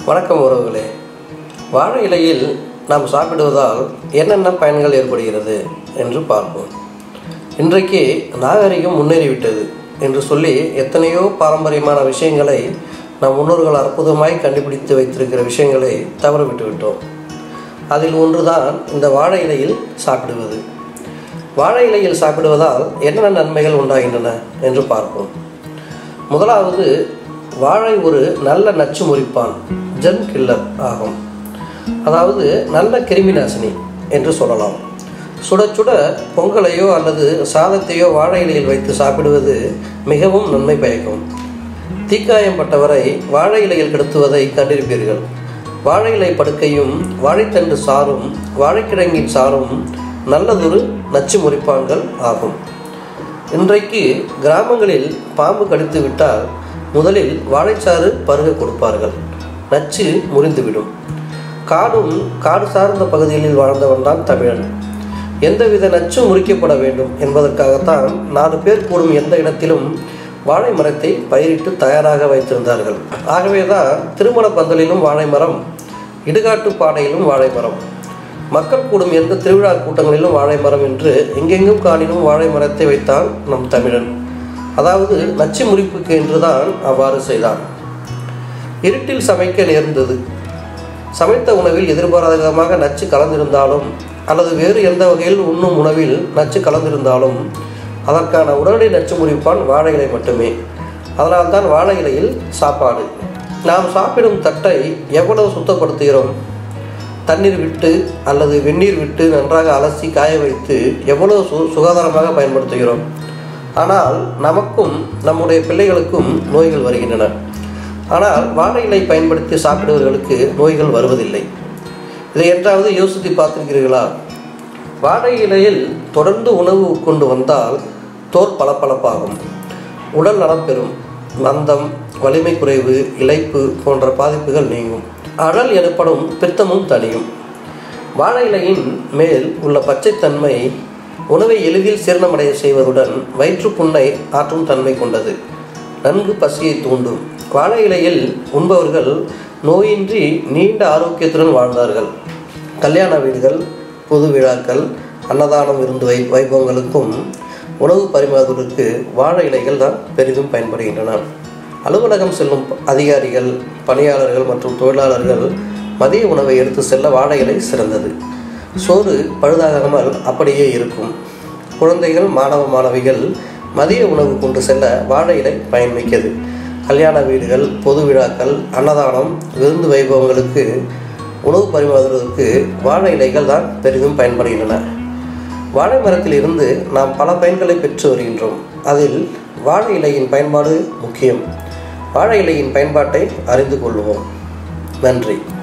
வணக்கம் உறவுகளே வாழை இலையில் நாம் சாப்பிடுவதால் என்னென்ன பயன்கள் ஏற்படுகிறது என்று பார்ப்போம் இன்றைக்கு நாகரிகம் முன்னேறிவிட்டது என்று சொல்லி எத்தனையோ பாரம்பரியமான விஷயங்களை நம் முன்னோர்கள் அற்புதமாய் கண்டுபிடித்து வைத்திருக்கிற விஷயங்களை தவறவிட்டு விட்டோம் அதில் ஒன்றுதான் இந்த வாழை இலையில் சாப்பிடுவது வாழை இலையில் சாப்பிடுவதால் என்னென்ன நன்மைகள் உண்டாகின்றன என்று பார்ப்போம் முதலாவது வாழை ஒரு நல்ல நச்சு முறிப்பான் ஜெர்ம் கில்லர் ஆகும் அதாவது நல்ல கிருமி நாசினி என்று சொல்லலாம் சுட சுட பொங்கலையோ அல்லது சாதத்தையோ வாழை இலையில் வைத்து சாப்பிடுவது மிகவும் நன்மை பயக்கும் தீக்காயம் பட்டவரை வாழை இலையில் கிடத்துவதை கண்டிருப்பீர்கள் வாழை இலை படுக்கையும் வாழைத்தண்டு சாறும் வாழைக்கிழங்கின் சாறும் நல்லதொரு நச்சு முறிப்பான்கள் ஆகும் இன்றைக்கு கிராமங்களில் பாம்பு கடித்து விட்டால் முதலில் வாழைச்சாறு பருக கொடுப்பார்கள் நச்சு முறிந்துவிடும் காடும் காடு சார்ந்த பகுதிகளில் வாழ்ந்தவன் தான் தமிழன் எந்தவித நச்சு முறிக்கப்பட வேண்டும் என்பதற்காகத்தான் நாலு பேர் கூடும் எந்த இடத்திலும் வாழை மரத்தை பயிரிட்டு தயாராக வைத்திருந்தார்கள் ஆகவேதான் திருமண பந்தலிலும் வாழை மரம் இடுகாட்டு பாடையிலும் வாழை மரம் மக்கள் கூடும் எந்த திருவிழா கூட்டங்களிலும் வாழை மரம் என்று எங்கெங்கும் காணிலும் வாழை மரத்தை வைத்தான் நம் தமிழன் அதாவது நச்சு முறிப்புக்கு என்றுதான் அவ்வாறு செய்தான் இருட்டில் சமைக்க நேர்ந்தது சமைத்த உணவில் எதிர்பாராத விதமாக நச்சு கலந்திருந்தாலும் அல்லது வேறு எந்த வகையில் உண்ணும் உணவில் நச்சு கலந்திருந்தாலும் அதற்கான உடனடி நச்சு முறிப்பான் வாழை இலை மட்டுமே அதனால்தான் வாழை இலையில் சாப்பாடு நாம் சாப்பிடும் தட்டை எவ்வளவு சுத்தப்படுத்துகிறோம் தண்ணீர் விட்டு அல்லது வெந்நீர் விட்டு நன்றாக அலசி காய வைத்து எவ்வளவு சு சுகாதாரமாக பயன்படுத்துகிறோம் ஆனால் நமக்கும் நம்முடைய பிள்ளைகளுக்கும் நோய்கள் வருகின்றன ஆனால் வாழை இலை பயன்படுத்தி சாப்பிடுவர்களுக்கு நோய்கள் வருவதில்லை இதை என்றாவது யோசித்து பார்த்திருக்கிறீர்களா வாழை இலையில் தொடர்ந்து உணவு உட்கொண்டு வந்தால் தோல் பளபளப்பாகும் உடல் நலம் பெறும் மந்தம் வலிமை குறைவு இழைப்பு போன்ற பாதிப்புகள் நீங்கும் அழல் எனப்படும் பித்தமும் தணியும் வாழை இலையின் மேல் உள்ள பச்சைத்தன்மை உணவை எளிதில் சீரணமடைய செய்வதுடன் வயிற்றுப்புண்ணை ஆற்றும் தன்மை கொண்டது நன்கு பசியை தூண்டும் வாழை இலையில் உண்பவர்கள் நோயின்றி நீண்ட ஆரோக்கியத்துடன் வாழ்ந்தார்கள் கல்யாண வீடுகள் பொது விழாக்கள் அன்னதானம் விருந்து வை வைபவங்களுக்கும் உணவு பரிமாறுவதற்கு வாழை இலைகள் தான் பெரிதும் பயன்படுகின்றன அலுவலகம் செல்லும் அதிகாரிகள் பணியாளர்கள் மற்றும் தொழிலாளர்கள் மதிய உணவை எடுத்து செல்ல வாழை இலை சிறந்தது சோறு பழுதாகாமல் அப்படியே இருக்கும் குழந்தைகள் மாணவ மாணவிகள் மதிய உணவு கொண்டு செல்ல வாழை இலை பயன்மிக்கது கல்யாண வீடுகள் பொது விழாக்கள் அன்னதானம் விருந்து வைபவங்களுக்கு உணவு பரிமாறுவதற்கு வாழை இலைகள் தான் பெரிதும் பயன்படுகின்றன வாழை மரத்தில் இருந்து நாம் பல பயன்களை பெற்று வருகின்றோம் அதில் வாழை இலையின் பயன்பாடு முக்கியம் வாழை இலையின் பயன்பாட்டை அறிந்து கொள்வோம் நன்றி